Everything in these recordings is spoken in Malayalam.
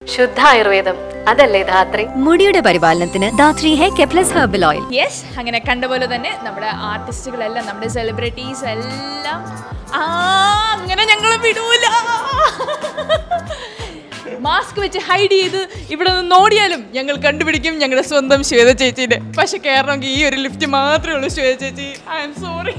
ശുദ്ധ ആയുർവേദം അതല്ലേ ധാത്രി മുടിയുടെ പരിപാലനത്തിന് Dhathri hair K plus herbal oil yes അങ്ങനെ കണ്ട പോലെ തന്നെ നമ്മുടെ ആർട്ടിസ്റ്റുകളെല്ലാം നമ്മുടെ സെലിബ്രിറ്റീസ് എല്ലാം ആ അങ്ങനെ ഞങ്ങൾ വിടൂല മാസ്ക് വെച്ച് ഹൈഡ് ചെയ്ത് ഇവിടെ നിന്ന് ഓടിയാലും ഞങ്ങൾ കണ്ടുപിടിക്കും ഞങ്ങളുടെ സ്വന്തം ശ്വേത ചേച്ചീൻ്റെ പക്ഷെ കയറണമെങ്കിൽ ഈ ഒരു ലിഫ്റ്റ് മാത്രമേ ഉള്ളൂ ശ്വേത ചേച്ചി ഐ എം സോറി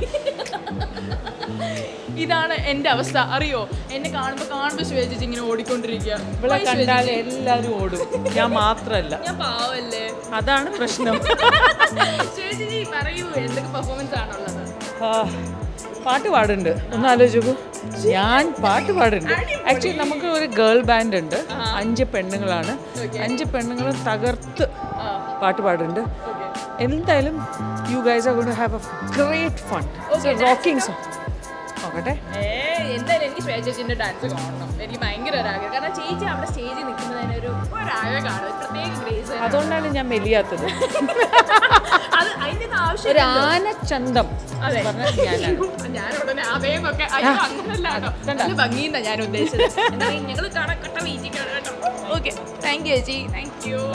ഇതാണ് എൻ്റെ അവസ്ഥ അറിയോ എന്നെ കാണുമ്പോൾ കാണുമ്പോൾ ശ്വേത ചേച്ചി ഇങ്ങനെ ഓടിക്കൊണ്ടിരിക്കുക ഇവിടെ Why ശ്വേത കണ്ടാൽ ചേച്ചി? എല്ലാവരും ഓടും ഞാൻ മാത്രമല്ല ഞാൻ പാവല്ലേ അതാണ് പ്രശ്നം ശ്വേത ചേച്ചി പറയൂ എന്തൊക്കെ പെർഫോമൻസ് ആണുള്ളത് ആ, പാട്ട് പാടുന്നുണ്ട് ഒന്ന് ആലോചിക്കൂ ഞാൻ പാട്ട് പാടുന്നുണ്ട് ആക്ച്വലി നമുക്ക് ഒരു ഗേൾ ബാൻഡ് ഉണ്ട് അഞ്ച് പെണ്ണുങ്ങളാണ് അഞ്ച് പെണ്ണുങ്ങളും തകർത്ത് പാട്ട് പാടുന്നുണ്ട് എന്തായാലും you guys are gone have a great fun rocking song നോക്കട്ടെ ഏ എന്തായാലും എനിക്ക് ശ്വേത ചേച്ചിന്റെ ഡാൻസ് കാണണം എനിക്ക് ഭയങ്കര ഒരു ആഗ്രഹം കാരണം ചേച്ചി അവിടെ സ്റ്റേജിൽ നിൽക്കുമ്പോൾ തന്നെ ഒരു ഒരാഗ്രഹമാണ് ഒരു പ്രത്യേക ഗ്രേസ് അതുകൊണ്ടാണ് ഞാൻ മെലിയാത്തത് അത് അതിന്റെ ഒന്നും ആവശ്യം ഒരു ആനച്ചന്തം അതെ. പറഞ്ഞാൽ ഞാനാണ് ഞാൻ ഉടനെ അതേന്നൊക്കെ അയ്യോ അങ്ങനല്ല കേട്ടോ നല്ല ഭംഗിയെന്നാ ഞാൻ ഉദ്ദേശിച്ചത് എന്തായാലും ഞങ്ങൾ കാണാൻ കട്ട വീച്ചിക്കാണ് കേട്ടോ ഓക്കെ താങ്ക് യു ചേച്ചി താങ്ക് യു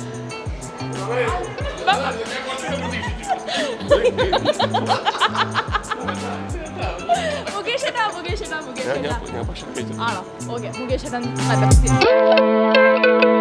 മുകേഷ് ഏട്ടാ മുകേഷ് ഏട്ടാ മുകേഷ് ഏട്ടാ ആണോ ഓക്കെ മുകേഷ് ഏട്ടാ നല്ല